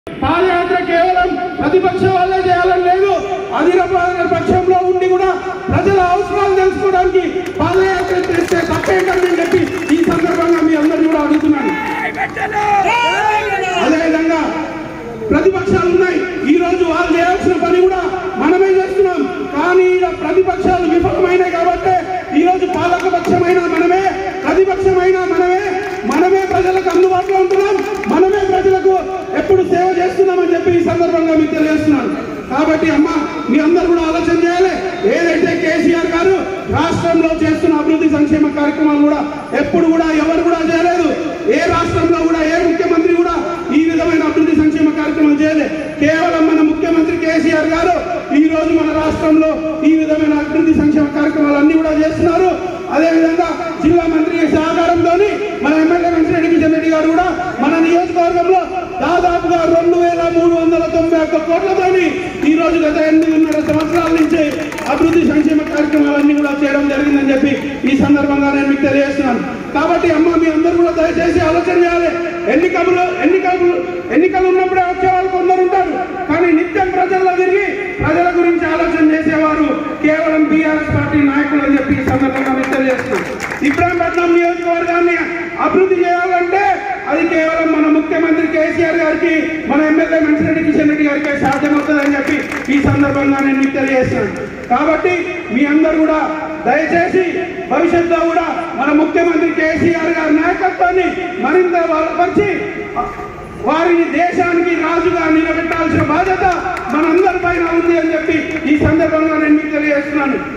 పాదయాత్ర కేవలం ప్రతిపక్ష వాళ్ళే చేయాలని లేదు అధికార పక్షంలో ఉండి కూడా ప్రజల అవసరాలు తెలుసుకోవడానికి పాదయాత్ర చేస్తే తప్పేంటని చెప్పి ఈ సందర్భంగా మీ అందరినీ కూడా అడుగుతున్నాను అదేవిధంగా ప్రతిపక్షాలు ఉన్నాయి ఈ రోజు వాళ్ళు చేయాల్సిన పని కూడా మనమే చేస్తున్నాం కానీ ఈడ ప్రతిపక్షాలు విఫలమైనాయి కాబట్టి ఈ రోజు పాలక పక్షమైన మనమే ప్రతిపక్షమైన మనమే మనమే ప్రజలకు అందుబాటులో ఉంటున్నాం మనమే ప్రజలకు ఎప్పుడు సేవ చేస్తున్నామని చెప్పి ఈ సందర్భంగా మీకు తెలియజేస్తున్నాను కాబట్టి అమ్మ మీ అందరూ కూడా ఆలోచన చేయాలి ఏదైతే కేసీఆర్ గారు రాష్ట్రంలో చేస్తున్న అభివృద్ధి సంక్షేమ కార్యక్రమాలు కూడా ఎప్పుడు కూడా ఎవరు కూడా చేయలేదు ఏ రాష్ట్రంలో కూడా ఏ ముఖ్యమంత్రి కూడా ఈ విధమైన అభివృద్ధి సంక్షేమ కార్యక్రమాలు చేయలేదు కేవలం మన ముఖ్యమంత్రి కేసీఆర్ గారు ఈ రోజు మన రాష్ట్రంలో ఈ విధమైన అభివృద్ధి సంక్షేమ కార్యక్రమాలు అన్ని కూడా చేస్తున్నారు అదేవిధంగా జిల్లా మంత్రి సహకారంతో మన ఎమ్మెల్యే వెంకటరెడ్డి కిషన్ రెడ్డి గారు కూడా మన నియోజకవర్గంలో దాదాపుగా రెండు వేల మూడు వందల తొంభై ఒక్క కోట్లతోని ఈ రోజు గత ఎనిమిదిన్నర సంవత్సరాల నుంచి అభివృద్ధి సంక్షేమ కార్యక్రమాలన్నీ కూడా చేయడం జరిగిందని చెప్పి ఈ సందర్భంగా నేను మీకు తెలియజేస్తున్నాను కాబట్టి అమ్మ మీ అందరూ కూడా దయచేసి ఆలోచన చేయాలి ఎన్నికలు ఎన్నికలు ఎన్నికలు ఉన్నప్పుడే వచ్చే వాళ్ళు కొందరు ఉంటారు కానీ నిత్యం ప్రజల్లో తిరిగి ప్రజల గురించి ఆలోచన చేసేవారు కేవలం బీఆర్ఎస్ పార్టీ నాయకులు అని చెప్పి ఈ సందర్భంగా మీకు తెలియజేస్తున్నాను ఇబ్రాహీంపట్నం నియోజకవర్గాన్ని అభివృద్ధి చేయాలంటే అది కేవలం మన ముఖ్యమంత్రి కేసీఆర్ గారికి మన ఎమ్మెల్యే మంచిరెడ్డి కిషన్ రెడ్డి గారికి సాధ్యమవుతుందని చెప్పి ఈ సందర్భంగా నేను మీకు తెలియజేస్తున్నాను కాబట్టి మీ అందరూ కూడా దయచేసి భవిష్యత్తులో కూడా మన ముఖ్యమంత్రి కేసీఆర్ గారి నాయకత్వాన్ని మరింత బలపరిచి వారిని దేశానికి రాజుగా నిలబెట్టాల్సిన బాధ్యత మనందరి పైన ఉంది అని చెప్పి ఈ సందర్భంగా నేను మీకు తెలియజేస్తున్నాను